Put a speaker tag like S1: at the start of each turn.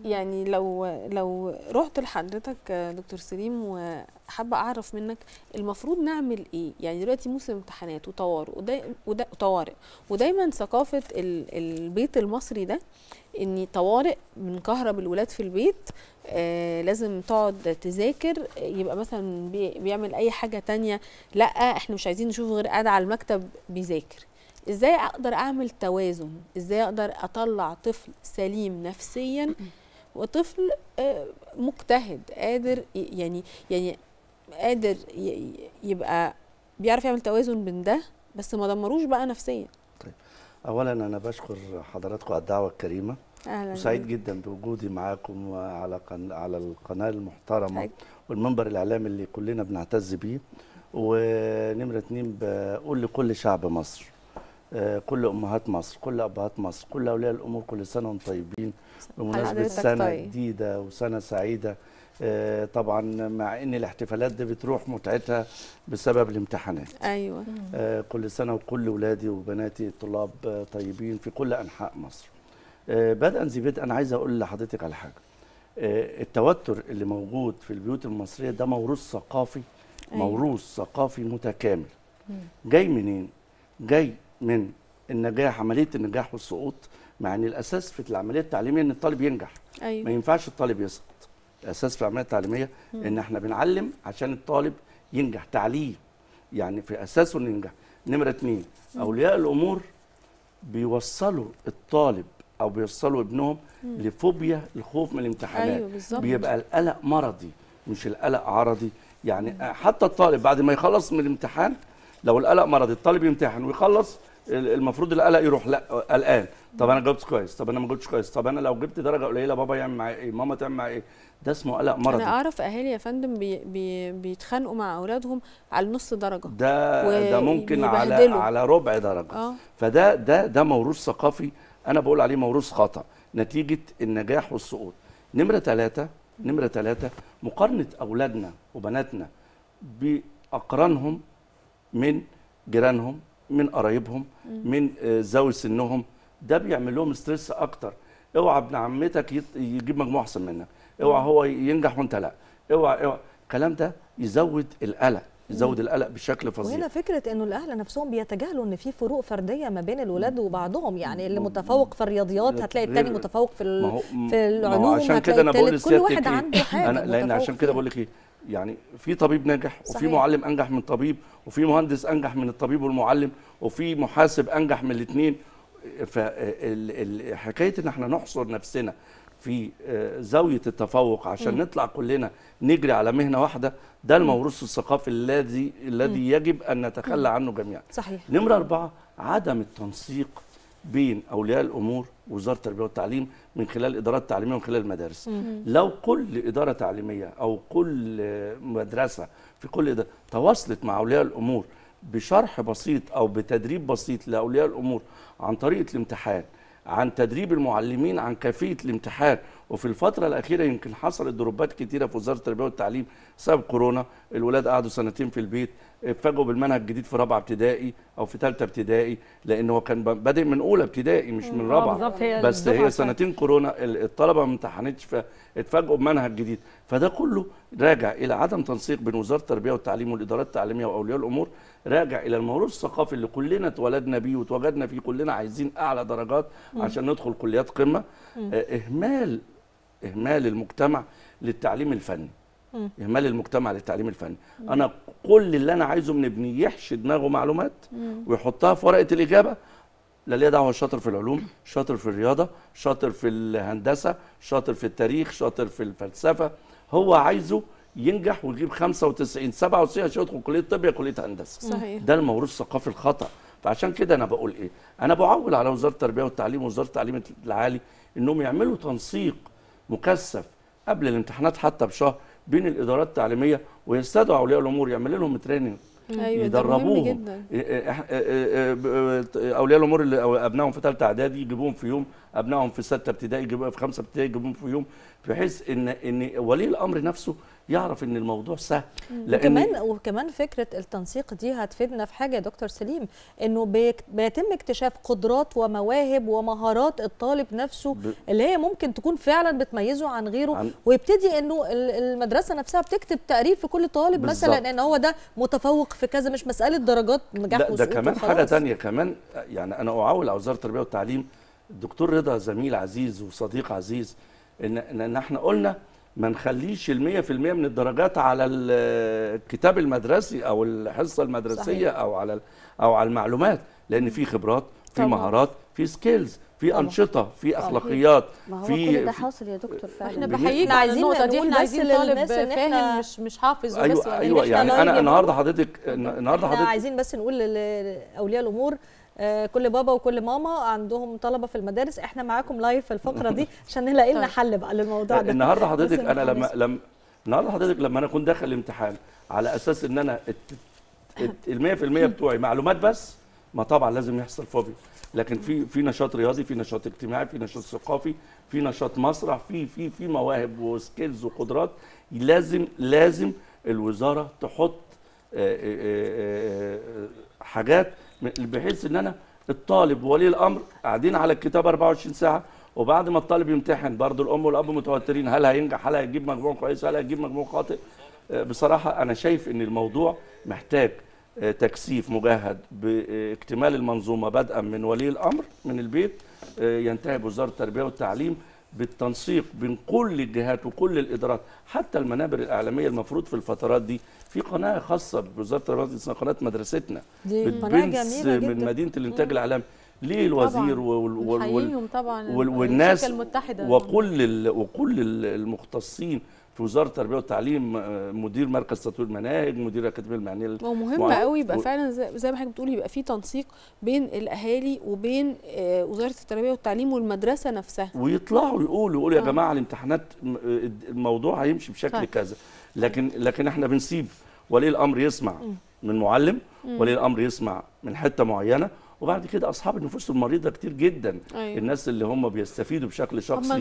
S1: يعني لو لو رحت لحضرتك دكتور سليم وحابه اعرف منك المفروض نعمل ايه يعني دلوقتي موسم امتحانات وطوارئ ودا ودا طوارئ ودايما ثقافه ال- البيت المصري ده ان طوارئ بنكهرب الولاد في البيت آه لازم تقعد تذاكر يبقى مثلا بي بيعمل اي حاجه تانية لا احنا مش عايزين نشوفه غير قاعد على المكتب بيذاكر ازاي اقدر اعمل توازن ازاي اقدر اطلع طفل سليم نفسيا وطفل آه، مجتهد قادر ي- يعني يعني قادر ي- يبقى بيعرف يعمل توازن بين ده بس ما دمروش بقى نفسيا
S2: اولا انا بشكر حضراتكم على الدعوه الكريمه
S1: اهلا
S2: وسعيد
S1: بيك.
S2: جدا بوجودي معاكم على قن... على القناه المحترمه
S1: سعيد.
S2: والمنبر الاعلامي اللي كلنا بنعتز بيه ونمره اتنين بقول لكل شعب مصر آه، كل امهات مصر كل ابهات مصر كل اولياء الامور كل سنه وانتم طيبين بمناسبه
S1: حضرتك
S2: سنه
S1: طيب.
S2: جديده وسنه سعيده آه، طبعا مع ان الاحتفالات دي بتروح متعتها بسبب الامتحانات
S1: ايوه
S2: آه، كل سنة وكل ولادي وبناتي طلاب آه، طيبين في كل أنحاء مصر آه، بدءا ذي بدء أنا عايز أقول لحضرتك على حاجة آه، التوتر اللي موجود في البيوت المصرية ده موروث ثقافي
S1: أيوة.
S2: موروث ثقافي متكامل جاي منين؟ جاي من النجاح عملية النجاح والسقوط مع ان الاساس في العمليه التعليميه ان الطالب ينجح ما
S1: ايوه
S2: ينفعش الطالب يسقط الاساس في العمليه التعليميه ان احنا بنعلم عشان الطالب ينجح تعليم يعني في اساسه انه ينجح نمره اتنين اولياء الامور بيوصلوا الطالب او بيوصلوا ابنهم لفوبيا الخوف من الامتحانات
S1: ايوه بالظبط
S2: بيبقى القلق مرضي مش القلق عرضي يعني حتى الطالب بعد ما يخلص من الامتحان لو القلق مرضي الطالب يمتحن ويخلص ال- المفروض القلق يروح لا قلقان طب انا جاوبت كويس طب انا ما جاوبتش كويس طب انا لو جبت درجه قليله بابا يعمل معايا ايه ماما تعمل معايا ايه ده اسمه قلق
S1: انا
S2: مرضي
S1: اعرف اهالي يا فندم بي بي بيتخانقوا مع اولادهم على نص درجه
S2: ده ده ممكن على
S1: وبيبهدلوا.
S2: على ربع درجه
S1: اه
S2: فده ده ده موروث ثقافي انا بقول عليه موروث خطا نتيجه النجاح والسقوط نمره ثلاثة نمره ثلاثة مقارنه اولادنا وبناتنا باقرانهم من جيرانهم من قرايبهم من آه، ذوي سنهم ده بيعمل لهم ستريس اكتر اوعى ابن عمتك يط- يجيب مجموع احسن منك اوعى هو ينجح وانت لا اوعى اوعى الكلام ده يزود القلق يزود القلق بشكل فظيع
S3: وهنا فكره انه الاهل نفسهم بيتجاهلوا ان في فروق فرديه ما بين الولاد وبعضهم يعني اللي متفوق في الرياضيات هتلاقي التاني
S2: غير-
S3: متفوق في
S2: ما
S3: ال-
S2: هو
S3: في
S2: ما هو
S3: العلوم
S2: عشان كده
S3: هتلاقي
S2: انا بقول
S3: التالت كل
S2: لسيادتك
S3: واحد
S2: إيه؟
S3: عنده حاجه
S2: انا لان
S3: متفوق
S2: عشان كده
S3: فيها.
S2: بقول لك ايه يعني في طبيب ناجح وفي
S3: صحيح.
S2: معلم انجح من طبيب وفي مهندس انجح من الطبيب والمعلم وفي محاسب انجح من الاثنين فحكايه ان احنا نحصر نفسنا في آه، زاويه التفوق عشان نطلع كلنا نجري على مهنه واحده ده الموروث الثقافي الذي الذي يجب ان نتخلى عنه جميعا
S3: صحيح
S2: نمرة أربعة عدم التنسيق بين أولياء الأمور ووزارة التربية والتعليم من خلال إدارات التعليمية ومن خلال المدارس لو كل إدارة تعليمية أو كل آه، مدرسة في كل إدارة تواصلت مع أولياء الأمور بشرح بسيط أو بتدريب بسيط لأولياء الأمور عن طريقة الامتحان عن تدريب المعلمين عن كيفية الامتحان وفي الفترة الأخيرة يمكن حصلت دروبات كتيرة في وزارة التربية والتعليم بسبب كورونا الولاد قعدوا سنتين في البيت اتفاجئوا بالمنهج الجديد في رابعة ابتدائي أو في ثالثة ابتدائي لأن هو كان بادئ من أولى ابتدائي مش من
S4: آه،
S2: رابعة
S4: بالظبط، هي
S2: بس
S4: الدفعة
S2: هي سنتين كورونا ال- الطلبة ما امتحنتش فاتفاجئوا بمنهج جديد فده كله راجع إلى عدم تنسيق بين وزارة التربية والتعليم والإدارات التعليمية وأولياء الأمور راجع الى الموروث الثقافي اللي كلنا اتولدنا بيه واتوجدنا فيه كلنا عايزين اعلى درجات عشان ندخل كليات قمه آه، اهمال اهمال المجتمع للتعليم الفني اهمال المجتمع للتعليم الفني انا كل اللي انا عايزه من ابني يحشي دماغه معلومات ويحطها في ورقه الاجابه لا ليه دعوه شاطر في العلوم شاطر في الرياضه شاطر في الهندسه شاطر في التاريخ شاطر في الفلسفه هو عايزه ينجح ويجيب 95 97 عشان يدخل كليه طب يا كليه هندسه
S1: صحيح
S2: ده الموروث الثقافي الخطا فعشان كده انا بقول ايه انا بعول على وزاره التربيه والتعليم ووزاره التعليم العالي انهم يعملوا تنسيق مكثف قبل الامتحانات حتى بشهر بين الادارات التعليميه ويستدعوا اولياء الامور يعمل لهم تريننج
S1: ايوه ده مهم
S2: يدربوهم
S1: جدا
S2: إيه- إيه- إيه- اولياء الامور اللي أو ابنائهم في ثالثه اعدادي يجيبوهم في يوم ابنائهم في سته ابتدائي يجيبوهم في خمسه ابتدائي يجيبوهم في يوم بحيث ان ان ولي الامر نفسه يعرف ان الموضوع سهل
S3: وكمان وكمان فكره التنسيق دي هتفيدنا في حاجه يا دكتور سليم انه بيك- بيتم اكتشاف قدرات ومواهب ومهارات الطالب نفسه
S2: ب-
S3: اللي هي ممكن تكون فعلا بتميزه عن غيره
S2: عن-
S3: ويبتدي انه ال- المدرسه نفسها بتكتب تقرير في كل طالب مثلا
S2: بالظبط.
S3: ان هو ده متفوق في كذا مش مساله درجات نجاح
S2: لا ده
S3: وسقوط
S2: كمان
S3: وخلاص.
S2: حاجه تانية كمان يعني انا اعول على وزاره التربيه والتعليم الدكتور رضا زميل عزيز وصديق عزيز ان ان إن احنا قلنا ما نخليش ال 100% من الدرجات على ال- الكتاب المدرسي او الحصه المدرسيه
S1: صحيح.
S2: او على ال- او على المعلومات لان في خبرات في
S1: طبعاً.
S2: مهارات في سكيلز في
S3: طبعاً.
S2: انشطه في اخلاقيات
S4: ما هو
S2: في
S4: كل ده
S2: في-
S4: حاصل يا دكتور فعلا
S5: احنا
S2: بن-
S5: بحييك
S3: إحنا
S5: على
S3: عايزين
S5: النقطه دي
S3: نقول
S5: احنا
S3: بس
S5: عايزين طالب
S3: للناس إن إحنا-
S5: فاهم مش مش حافظ وبس
S2: ايوه
S5: ولا
S2: ايوه
S3: إحنا
S2: يعني
S3: لايف
S2: انا
S3: يا
S2: النهارده
S3: جماعة.
S2: حضرتك النهارده
S3: احنا
S2: حضرتك
S3: عايزين بس نقول لاولياء الامور آه، كل بابا وكل ماما عندهم طلبه في المدارس احنا معاكم لايف في الفقره دي عشان نلاقي لنا
S5: طيب.
S3: حل بقى للموضوع ده
S2: النهارده حضرتك
S3: بس
S2: انا لما
S3: نخلص.
S2: لما النهارده حضرتك لما انا كنت داخل الامتحان على اساس ان انا ال 100% بتوعي معلومات بس ما طبعا لازم يحصل فوبيا لكن في في نشاط رياضي في نشاط اجتماعي في نشاط ثقافي في نشاط مسرح في في في مواهب وسكيلز وقدرات لازم لازم الوزاره تحط آه، آه، آه، حاجات بحيث ان انا الطالب وولي الامر قاعدين على الكتاب 24 ساعه وبعد ما الطالب يمتحن برضه الام والاب متوترين هل هينجح هل هيجيب مجموع كويس هل هيجيب مجموع خاطئ آه، بصراحه انا شايف ان الموضوع محتاج آه، تكثيف مجهد باكتمال المنظومه بدءا من ولي الامر من البيت آه، ينتهي بوزاره التربيه والتعليم بالتنسيق بين كل الجهات وكل الادارات حتى المنابر الاعلاميه المفروض في الفترات دي في قناه خاصه بوزاره التربيه والتعليم اسمها قناه مدرستنا
S3: دي قناه
S2: بتبنس
S3: جميله
S2: من
S3: جدا
S2: مدينه الانتاج الاعلامي ليه الوزير وال وال وال
S5: نحييهم طبعا
S2: وال والناس
S5: الشركه المتحده
S2: وكل ال وكل ال- المختصين في وزاره التربيه والتعليم آه، مدير مركز تطوير المناهج مدير الاكاديميه المعنيه
S1: هو مهم
S2: وع-
S1: قوي يبقى
S2: و-
S1: فعلا زي, زي ما حضرتك بتقول يبقى في تنسيق بين الاهالي وبين آه، وزاره التربيه والتعليم والمدرسه نفسها
S2: ويطلعوا يقولوا يقولوا يا
S1: آه.
S2: جماعه الامتحانات م- الموضوع هيمشي بشكل
S5: صح.
S2: كذا لكن لكن احنا بنسيب ولي الامر يسمع من معلم ولي الامر يسمع من حته معينه وبعد كده اصحاب النفوس المريضه كتير جدا
S1: أيوة.
S2: الناس اللي هم بيستفيدوا بشكل شخصي